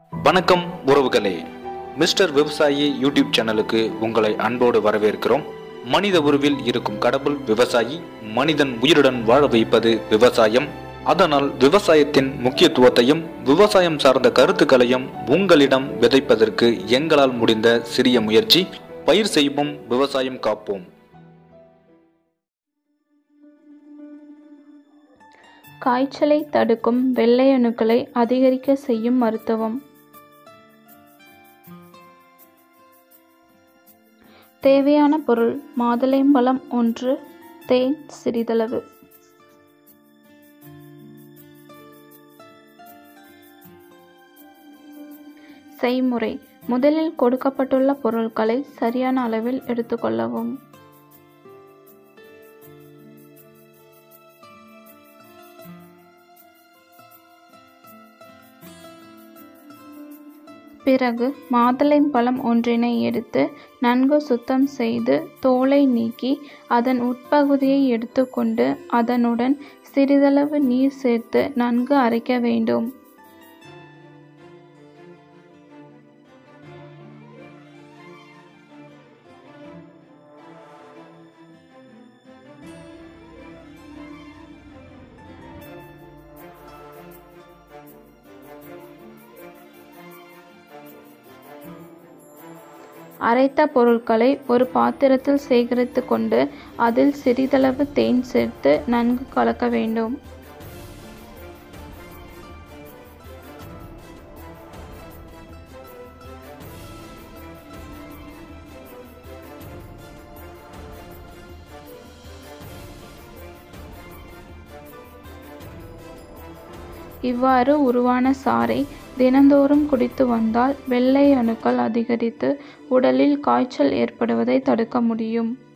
வணக்கம் உறவுகளே மிஸ்டர் விவசாயி யூடியூப் சேனலுக்கு உங்களை அன்போடு வரவேற்கிறோம் மனித உருவில் இருக்கும் கடவுள் விவசாயி மனிதன் உயிருடன் வாழ வைப்பது விவசாயம் அதனால் விவசாயத்தின் முக்கியத்துவத்தையும் விவசாயம் சார்ந்த கருத்துக்களையும் உங்களிடம் விதைப்பதற்கு எங்களால் முடிந்த சிறிய முயற்சி பயிர் செய்வோம் விவசாயம் காப்போம் காய்ச்சலை தடுக்கும் வெள்ளை அணுக்களை அதிகரிக்க செய்யும் மருத்துவம் தேவையான பொருள் மாதுளைம்பழம் ஒன்று தேன் சிறிதளவு செய்முறை முதலில் கொடுக்கப்பட்டுள்ள பொருட்களை சரியான அளவில் எடுத்துக்கொள்ளவும் பிறகு மாதுளைம்பழம் ஒன்றினை எடுத்து நன்கு சுத்தம் செய்து தோலை நீக்கி அதன் உட்பகுதியை எடுத்துக்கொண்டு அதனுடன் சிறிதளவு நீர் சேர்த்து நன்கு அரைக்க வேண்டும் அரைத்த பொருட்களை ஒரு பாத்திரத்தில் சேகரித்து கொண்டு அதில் சிறிதளவு தேன் சேர்த்து நன்கு கலக்க வேண்டும் இவ்வாறு உருவான சாறை தினந்தோறும் குடித்து வந்தால் வெள்ளை அணுக்கள் அதிகரித்து உடலில் காய்ச்சல் ஏற்படுவதை தடுக்க முடியும்